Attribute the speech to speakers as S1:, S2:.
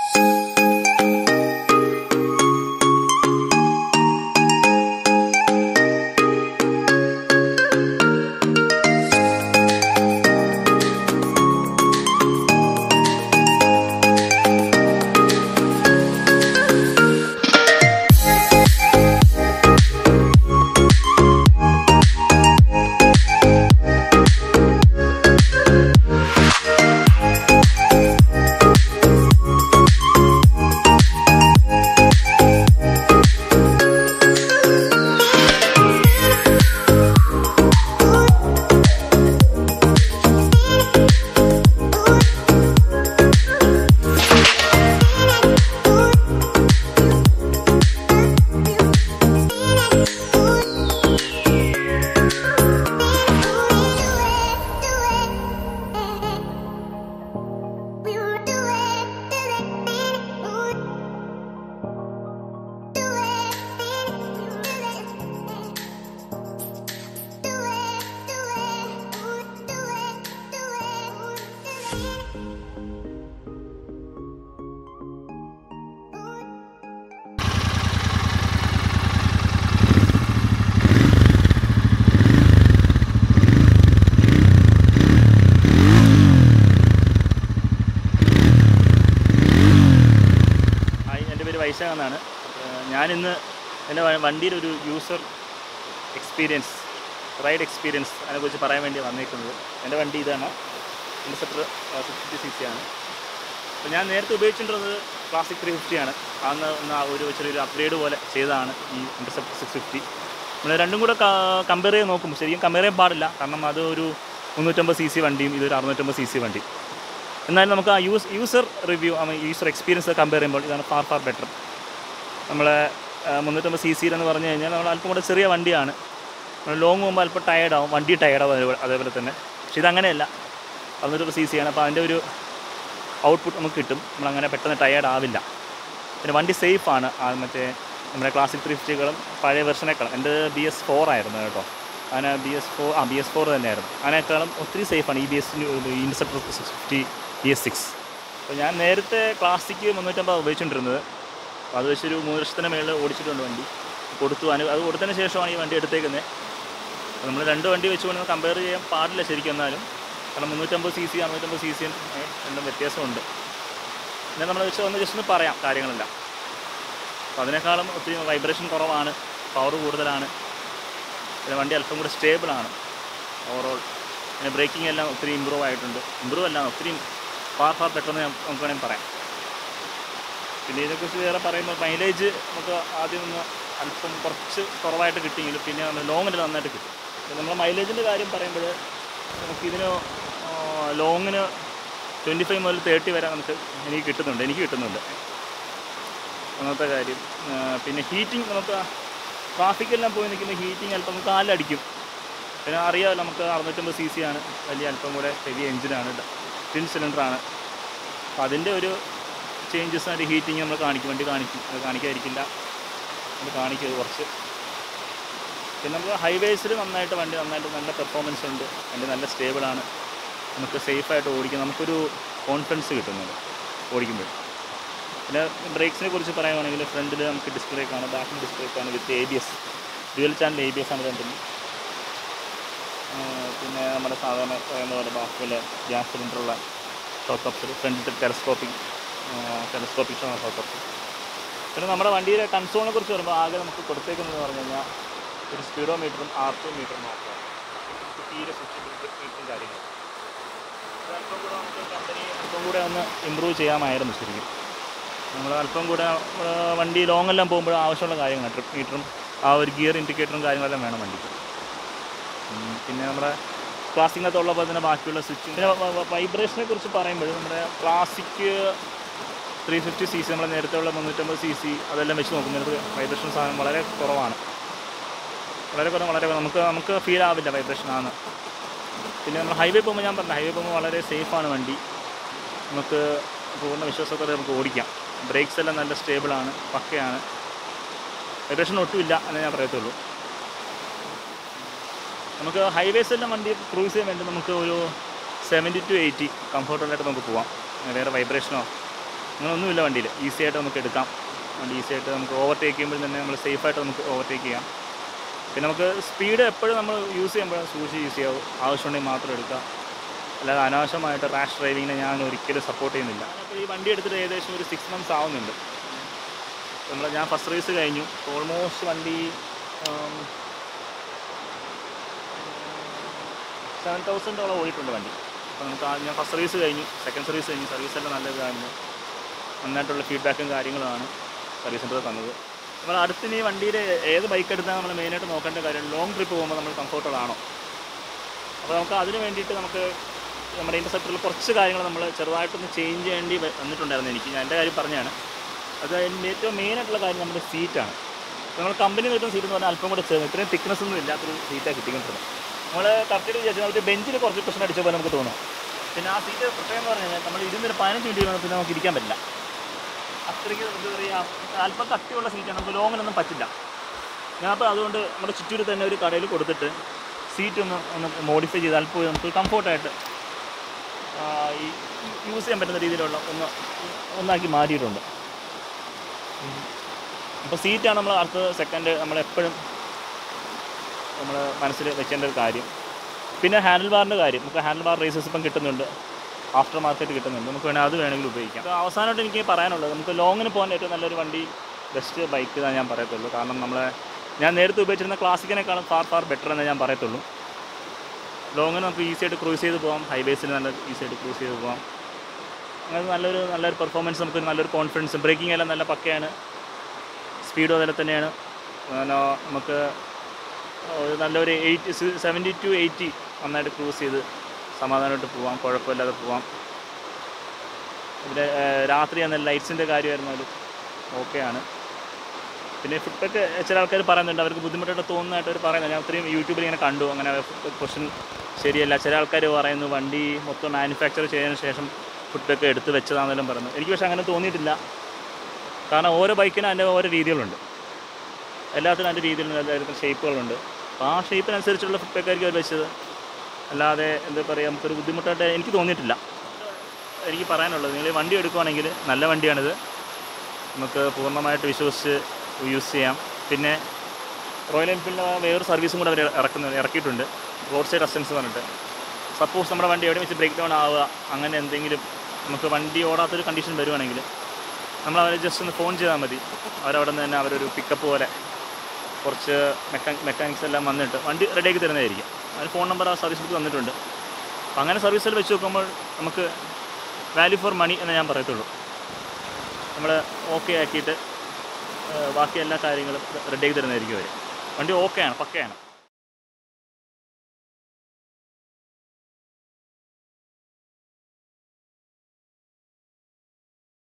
S1: Hi എൻ്റെ പേര് വൈശാഖ് എന്നാണ് ഏഹ് ഞാനിന്ന് എൻ്റെ വ- വണ്ടിയുടെ ഒരു യൂസർ എക്സ്പീരിയൻസ് റൈഡ് എക്സ്പീരിയൻസ് അതിനെക്കുറിച്ച് പറയാൻ വേണ്ടി വന്നേക്കുന്നത് എൻ്റെ വണ്ടി ഇതാണ് ഇൻസെപ്റ്റർ ഫിഫ്റ്റി സി സി ആണ് അപ്പോൾ ഞാൻ നേരത്തെ ഉപയോഗിച്ചിട്ടുള്ളത് ക്ലാസിക് ത്രീ ഫിഫ്റ്റി ആണ് അന്ന് ഒന്ന് ആ ഒരു ചെറിയൊരു അപ്ഗ്രേഡ് പോലെ ചെയ്തതാണ് ഈ ഇൻറ്റർസെപ്റ്റർ സിക്സ് ഫിഫ്റ്റി നമ്മൾ രണ്ടും കൂടെ കമ്പയർ ചെയ്ത് നോക്കുമ്പോൾ ശരിക്കും കമ്പയർ ചെയ്യാൻ പാടില്ല കാരണം അത് ഒരു മുന്നൂറ്റമ്പത് സി സി വണ്ടിയും ഇതൊരു അറുന്നൂറ്റമ്പത് സി സി വണ്ടിയും എന്നാലും നമുക്ക് ആ use user review user experience compare ചെയ്യുമ്പോൾ ഇതാണ് ഫാർ ഫാർ ബെറ്റർ നമ്മളെ മുന്നൂറ്റമ്പത് സി സിയിലെന്ന് പറഞ്ഞു കഴിഞ്ഞാൽ നമ്മൾ അല്പം കൂടെ ചെറിയ വണ്ടിയാണ് നമ്മൾ ലോങ് പോകുമ്പോൾ അല്പം ടയർഡാവും വണ്ടി ടയർഡാവും അതേപോലെ അതേപോലെ തന്നെ പക്ഷേ ഇതങ്ങനെയല്ല അറുന്നൂറ്റമ്പത് സി സി ആണ് അപ്പോൾ അതിൻ്റെ ഒരു ഔട്ട്പുട്ട് നമുക്ക് കിട്ടും നമ്മളങ്ങനെ പെട്ടെന്ന് ടയേർഡ് ആവില്ല പിന്നെ വണ്ടി സേഫാണ് മറ്റേ നമ്മുടെ ക്ലാസിക് ത്രീ ഫിഫ്റ്റികളും പഴയ വെർഷനേക്കാളും എൻ്റെ ബി എസ് ഫോർ ആയിരുന്നു കേട്ടോ അങ്ങനെ ബി എസ് ഫോർ ആ ബി എസ് ഫോർ തന്നെയായിരുന്നു അതിനേക്കാളും ഒത്തിരി സേഫാണ് ഈ B S Interceptor six fifty B S six അപ്പോൾ ഞാൻ നേരത്തെ ക്ലാസിക് മുന്നൂറ്റമ്പത് ഉപയോഗിച്ചുകൊണ്ടിരുന്നത് അപ്പോൾ അത് വെച്ചൊരു മൂന്ന് വർഷത്തിന് മേളിൽ ഓടിച്ചിട്ടുണ്ട് വണ്ടി കൊടുത്തു അനു അത് കൊടുത്തതിന് ശേഷമാണ് ഈ വണ്ടി എടുത്തേക്കുന്നത് അപ്പോൾ നമ്മൾ രണ്ട് വണ്ടി വെച്ചുകൊണ്ട് കമ്പയർ ചെയ്യാൻ പാടില്ല ശരിക്കും എന്നാലും കാരണം മുന്നൂറ്റമ്പത് സി സി അറുന്നൂറ്റമ്പത് സി സി രണ്ടും വ്യത്യാസമുണ്ട് പിന്നെ നമ്മൾ വെച്ച് ഒന്ന് ജസ്റ്റ് ഒന്ന് പറയാം കാര്യങ്ങളെല്ലാം അപ്പോൾ അതിനേക്കാളും ഒത്തിരി വൈബ്രേഷൻ കുറവാണ് പവർ കൂടുതലാണ് പിന്നെ വണ്ടി അല്പം കൂടെ സ്റ്റേബിളാണ് ഓവറോൾ പിന്നെ ബ്രേക്കിംഗ് എല്ലാം ഒത്തിരി ഇമ്പ്രൂവ് ആയിട്ടുണ്ട് ഇമ്പ്രൂവ് അല്ല ഒത്തിരി ഫാർ ഫാർ പെട്ടെന്ന് നമുക്ക് വേണമെങ്കിൽ പറയാം പിന്നെ ഇതിനെക്കുറിച്ച് വേറെ പറയുമ്പോൾ മൈലേജ് നമുക്ക് ആദ്യം ഒന്ന് അല്പം കുറച്ച് കുറവായിട്ട് കിട്ടിയെങ്കിലും പിന്നെ ലോങ്ങിന് നന്നായിട്ട് കിട്ടും പിന്നെ നമ്മൾ മൈലേജിൻ്റെ കാര്യം പറയുമ്പോൾ നമുക്കിതിന് ലോങ്ങിന് ട്വൻറ്റി ഫൈവ് മുതൽ തേർട്ടി വരെ നമുക്ക് എനിക്ക് കിട്ടുന്നുണ്ട് എനിക്ക് കിട്ടുന്നുണ്ട് അങ്ങനത്തെ കാര്യം ആ, പിന്നെ ഹീറ്റിംഗ് നമുക്ക് ട്രാഫിക്കെല്ലാം പോയി നിൽക്കുമ്പോൾ ഹീറ്റിംഗ് അല്പം നമുക്ക് കാലടിക്കും പിന്നെ അറിയാമല്ലോ നമുക്ക് അറുന്നൂറ്റമ്പത് സി സി ആണ് വലിയ അല്പം കൂടെ ഹെവി എഞ്ചിനാണ് ടിൻ സിലിണ്ടറാണ് അപ്പോൾ അതിൻ്റെ ഒരു ചേഞ്ചസ് അതിൻ്റെ ഹീറ്റിംഗ് നമ്മൾ കാണിക്കും വണ്ടി കാണിക്കും അത് കാണിക്കാതിരിക്കില്ല അത് കാണിക്കും അത് കുറച്ച് പിന്നെ നമുക്ക് ഹൈവേസിൽ നന്നായിട്ട് വണ്ടി നന്നായിട്ട് നല്ല പെർഫോമൻസ് ഉണ്ട് വണ്ടി നല്ല സ്റ്റേബിളാണ് നമുക്ക് സേഫായിട്ട് ഓടിക്കാം നമുക്കൊരു കോൺഫിഡൻസ് കിട്ടുന്നുണ്ട് ഓടിക്കുമ്പോൾ പിന്നെ ബ്രേക്സിനെ കുറിച്ച് പറയുവാണെങ്കിൽ ഫ്രണ്ടിൽ നമുക്ക് ഡിസ്ക് ബ്രേക്കാണ് ബാക്കിൽ ഡിസ്ക് ബ്രേക്കാണ് with A B S dual channel A B S ആണ് രണ്ടും ആ, പിന്നെ നമ്മുടെ സാധാരണ പറയുന്ന പോലെ ബാക്കിയുള്ള ഗ്യാസ് സിലിണ്ടറുള്ള ഷോക്ക് അപ്സ് ഫ്രണ്ടിൽ ടെലസ്കോപ്പിക് ടെലസ്കോപ്പിക് ഷോക്ക് അപ്സ് പിന്നെ നമ്മുടെ വണ്ടിയുടെ കൺസോളിനെ കുറിച്ച് പറയുമ്പോൾ ആകെ നമുക്ക് കൊടുത്തേക്കുന്നതെന്ന് പറഞ്ഞു കഴിഞ്ഞാൽ ഒരു സ്പീഡോ മീറ്ററും ആർ ടു മീറ്ററും മാത്രമാണ് നമുക്ക് തീരെ സ്വിച്ച് മീറ്ററും കാര്യങ്ങളും അത് അല്പം കൂടെ നമുക്ക് കമ്പനി അല്പം കൂടെ ഒന്ന് ഇമ്പ്രൂവ് ചെയ്യാമായിരുന്നു ശരിക്കും നമ്മൾ അല്പം കൂടെ ആ, വണ്ടി ലോങ് എല്ലാം പോകുമ്പോൾ ആവശ്യമുള്ള കാര്യങ്ങളാണ് ട്രിപ്പ് മീറ്ററും ആ ഒരു ഗിയർ ഇൻഡിക്കേറ്ററും കാര്യങ്ങളെല്ലാം വേണം വണ്ടിക്ക് ഉം, പിന്നെ നമ്മുടെ ക്ലാസിനകത്തുള്ള പോലെ തന്നെ ബാക്കിയുള്ള സ്വിച്ച് പിന്നെ വൈബ്രേഷനെ കുറിച്ച് പറയുമ്പോൾ നമ്മുടെ classic three fifty C C നമ്മൾ നേരത്തെ ഉള്ള മുന്നൂറ്റമ്പത് സി സി അതെല്ലാം വെച്ച് നോക്കുമ്പോൾ വൈബ്രേഷൻ സാധനം വളരെ കുറവാണ് വളരെ കുറവ് വളരെ കുറവ്. നമുക്ക് നമുക്ക് ഫീൽ ആവില്ല വൈബ്രേഷൻ ആണ് പിന്നെ നമ്മൾ ഹൈവേ പോകുമ്പോൾ ഞാൻ പറഞ്ഞു ഹൈവേ പോകുമ്പോൾ വളരെ സേഫാണ് വണ്ടി നമുക്ക് പൂർണ്ണ വിശ്വാസത്തോടെ നമുക്ക് ഓടിക്കാം ബ്രേക്സ് എല്ലാം നല്ല സ്റ്റേബിളാണ് പക്കയാണ് വൈബ്രേഷൻ ഒട്ടുമില്ല എന്നേ ഞാൻ പറയത്തുള്ളൂ നമുക്ക് ഹൈവേസ് എല്ലാം വണ്ടി ക്രൂസ് ചെയ്യാൻ വേണ്ടി നമുക്ക് ഒരു സെവൻറ്റി ടു എയ്റ്റി കംഫർട്ടബിളായിട്ട് നമുക്ക് പോവാം വേറെ വൈബ്രേഷനോ അങ്ങനെയൊന്നുമില്ല വണ്ടിയിൽ ഈസി ആയിട്ട് നമുക്ക് എടുക്കാം വണ്ടി ഈസി ആയിട്ട് നമുക്ക് ഓവർടേക്ക് ചെയ്യുമ്പോൾ തന്നെ നമ്മൾ സേഫായിട്ട് നമുക്ക് ഓവർടേക്ക് ചെയ്യാം പിന്നെ നമുക്ക് സ്പീഡ് എപ്പോഴും നമ്മൾ യൂസ് ചെയ്യുമ്പോൾ സൂക്ഷിച്ച് യൂസ് ചെയ്യാവും ആവശ്യമുണ്ടെങ്കിൽ മാത്രം എടുക്കാം അല്ലാതെ അനാവശ്യമായിട്ട് റാഷ് ഡ്രൈവിങ്ങിനെ ഞാൻ ഒരിക്കലും സപ്പോർട്ട് ചെയ്യുന്നില്ല അപ്പോൾ ഈ വണ്ടി എടുത്തിട്ട് ഏകദേശം ഒരു സിക്സ് മന്ത്സ് ആവുന്നുണ്ട് നമ്മൾ ഞാൻ ഫസ്റ്റ് സർവീസ് കഴിഞ്ഞു ഓൾമോസ്റ്റ് വണ്ടി സെവൻ തൗസൻഡോളം ഓടിയിട്ടുണ്ട് വണ്ടി അപ്പോൾ നമുക്ക് ആ- ഞാൻ ഫസ്റ്റ് സർവീസ് കഴിഞ്ഞു സെക്കൻഡ് സർവീസ് കഴിഞ്ഞു സർവീസ് എല്ലാം നല്ല ഇതായിരുന്നു നന്നായിട്ടുള്ള ഫീഡ്ബാക്കും കാര്യങ്ങളാണ് സർവീസ് സെൻറ്റർ തന്നത് നമ്മൾ അടുത്തിന് ഈ വണ്ടിയിൽ ഏത് ബൈക്ക് എടുത്താൽ നമ്മൾ മെയിനായിട്ട് നോക്കേണ്ട കാര്യം ലോങ് ട്രിപ്പ് പോകുമ്പോൾ നമ്മൾ കംഫർട്ടബിൾ ആണോ അപ്പോൾ നമുക്ക് അതിന് വേണ്ടിയിട്ട് നമുക്ക് നമ്മുടെ ഇൻ്റർസെപ്റ്ററിൽ കുറച്ച് കാര്യങ്ങൾ നമ്മൾ ചെറുതായിട്ടൊന്ന് ചേഞ്ച് ചെയ്യേണ്ടി വ- വന്നിട്ടുണ്ടായിരുന്നു എനിക്ക് ഞാൻ എൻ്റെ കാര്യം പറഞ്ഞാണ് അത് അതിൻ്റെ ഏറ്റവും മെയിനായിട്ടുള്ള കാര്യം നമ്മുടെ സീറ്റാണ് നമ്മൾ കമ്പനി കിട്ടുന്ന സീറ്റ് എന്ന് പറഞ്ഞാൽ അല്പം കൂടെ ചേർന്ന് ഇത്രയും തിക്നെസ് ഒന്നും ഇല്ലാത്തൊരു സീറ്റാണ് കിട്ടിക്കൊണ്ടിരുന്നത് നമ്മൾ കറക്റ്റ് വിചാരിച്ചാൽ നമുക്ക് ബെഞ്ചിൽ കുറച്ച് പ്രശ്നം അടിച്ച പോലെ നമുക്ക് തോന്നും പിന്നെ ആ സീറ്റ് പ്രത്യേകം എന്ന് പറഞ്ഞു കഴിഞ്ഞാൽ നമ്മൾ ഇരുന്നൊരു പതിനഞ്ച് മിനിറ്റ് കഴിയുമ്പോൾ പിന്നെ നമുക്ക് ഇരിക്കാൻ പറ്റില്ല അത്രയ്ക്ക് എന്താ പറയുക അല്പം കട്ടിയുള്ള സീറ്റാണ് നമുക്ക് ലോങ്ങിനൊന്നും പറ്റില്ല ഞാൻ അപ്പോൾ അതുകൊണ്ട് നമ്മുടെ ചുറ്റൂർ തന്നെ ഒരു കടയിൽ കൊടുത്തിട്ട് സീറ്റ് ഒന്ന് ഒന്ന് മോഡിഫൈ ചെയ്ത് അല്പം നമുക്ക് കംഫോർട്ടായിട്ട് ഈ യൂസ് ചെയ്യാൻ പറ്റുന്ന രീതിയിലുള്ള ഒന്ന് ഒന്നാക്കി മാറ്റിയിട്ടുണ്ട് അപ്പോൾ സീറ്റാണ് നമ്മൾ അടുത്ത സെക്കൻഡ് നമ്മളെപ്പോഴും നമ്മൾ മനസ്സിൽ വെക്കേണ്ട ഒരു കാര്യം പിന്നെ ഹാൻഡിൽ ബാറിൻ്റെ കാര്യം നമുക്ക് ഹാൻഡിൽ ബാർ റേസസ് ഇപ്പം കിട്ടുന്നുണ്ട് ആഫ്റ്റർ മാർക്കറ്റ് കിട്ടുന്നുണ്ട് നമുക്ക് വേണമെങ്കിൽ അത് വേണമെങ്കിൽ ഉപയോഗിക്കാം അപ്പോൾ അവസാനമായിട്ട് എനിക്ക് പറയാനുള്ളത് നമുക്ക് ലോങ്ങിന് പോകാൻ ഏറ്റവും നല്ലൊരു വണ്ടി ബെസ്റ്റ് ബൈക്ക് എന്നാണ് ഞാൻ പറയത്തുള്ളൂ കാരണം നമ്മളെ ഞാൻ നേരത്തെ ഉപയോഗിച്ചിരുന്ന ക്ലാസിക്കിനേക്കാളും ഫാർ ഫാർ ബെറ്റർ എന്നേ ഞാൻ പറയത്തുള്ളൂ ലോങ്ങിന് നമുക്ക് ഈസി ആയിട്ട് ക്രൂസ് ചെയ്ത് പോകാം ഹൈവേസിൽ നല്ല ഈസി ആയിട്ട് ക്രൂസ് ചെയ്ത് പോകാം അങ്ങനെ നല്ലൊരു നല്ലൊരു പെർഫോമൻസ് നമുക്ക് നല്ലൊരു കോൺഫിഡൻസ് ബ്രേക്കിംഗ് എല്ലാം നല്ല പക്കയാണ് സ്പീഡും അതിൽ തന്നെയാണ് പിന്നെ നമുക്ക് ഒരു നല്ലൊരു എയ്റ്റ് സെവൻറ്റി ടു എയ്റ്റി നന്നായിട്ട് ക്രൂസ് ചെയ്ത് സമാധാനമായിട്ട് പോവാം കുഴപ്പമില്ലാതെ പോവാം പിന്നെ ഏഹ്, രാത്രി എന്ന ലൈറ്റ്സിൻ്റെ കാര്യമായിരുന്നാലും ഓക്കെയാണ് പിന്നെ ഫുഡൊക്കെ ചില ആൾക്കാർ പറയുന്നുണ്ട് അവർക്ക് ബുദ്ധിമുട്ടായിട്ട് തോന്നുന്നതായിട്ട് അവർ പറയുന്നത് ഞാൻ ഒത്തിരി യൂട്യൂബിൽ ഇങ്ങനെ കണ്ടു അങ്ങനെ ക്വസ്റ്റ്യൻ ശരിയല്ല ചില ആൾക്കാർ പറയുന്നു വണ്ടി മൊത്തം മാനുഫാക്ചർ ചെയ്തതിന് ശേഷം ഫുഡൊക്കെ എടുത്ത് വെച്ചതാണെന്നെല്ലാം പറയുന്നു എനിക്ക് പക്ഷേ അങ്ങനെ തോന്നിയിട്ടില്ല കാരണം ഓരോ ബൈക്കിനും അതിൻ്റെ ഓരോ രീതികളുണ്ട് എല്ലാത്തിനും അതിൻ്റെ രീതിയിലുള്ള എല്ലാവർക്കും ഷേപ്പുകളുണ്ട് അപ്പോൾ ആ ഷേപ്പിനനുസരിച്ചുള്ള ഫുഡൊക്കെ ആയിരിക്കും അവർ വെച്ചത് അല്ലാതെ എന്താ പറയുക നമുക്കൊരു ബുദ്ധിമുട്ടായിട്ട് എനിക്ക് തോന്നിയിട്ടില്ല എനിക്ക് പറയാനുള്ളത് നിങ്ങൾ ഈ വണ്ടി എടുക്കുവാണെങ്കിൽ നല്ല വണ്ടിയാണിത് നമുക്ക് പൂർണ്ണമായിട്ട് വിശ്വസിച്ച് യൂസ് ചെയ്യാം പിന്നെ റോയൽ എൻഫീൽഡിൻ്റെ വേറൊരു സർവീസും കൂടെ അവർ ഇറക്കുന്നത് ഇറക്കിയിട്ടുണ്ട് റോഡ് സൈഡ് അസൻസ് പറഞ്ഞിട്ട് സപ്പോസ് നമ്മുടെ വണ്ടി എവിടെ വെച്ച് ബ്രേക്ക് ഡൗൺ ആവുക അങ്ങനെ എന്തെങ്കിലും നമുക്ക് വണ്ടി ഓടാത്തൊരു കണ്ടീഷൻ വരുവാണെങ്കിൽ നമ്മൾ അവരെ ജസ്റ്റ് ഒന്ന് ഫോൺ ചെയ്താൽ മതി അവരവിടെ നിന്ന് തന്നെ അവരൊരു പിക്കപ്പ് പോലെ കുറച്ച് മെക്കാ മെക്കാനിക്സ് എല്ലാം വന്നിട്ട് വണ്ടി റെഡിയാക്കി തരുന്നതായിരിക്കും അതിന് ഫോൺ നമ്പർ ആ സർവീസ് ബുക്ക് തന്നിട്ടുണ്ട് അപ്പം അങ്ങനെ സർവീസിൽ വെച്ച് നോക്കുമ്പോൾ നമുക്ക് വാല്യൂ ഫോർ മണി എന്ന് ഞാൻ പറയത്തുള്ളൂ നമ്മൾ ഓക്കെ ആക്കിയിട്ട് ഏഹ് ബാക്കി എല്ലാ കാര്യങ്ങളും റെഡിയാക്കി തരുന്നതായിരിക്കും അവർ വണ്ടി ഓക്കെയാണ് പക്കയാണ്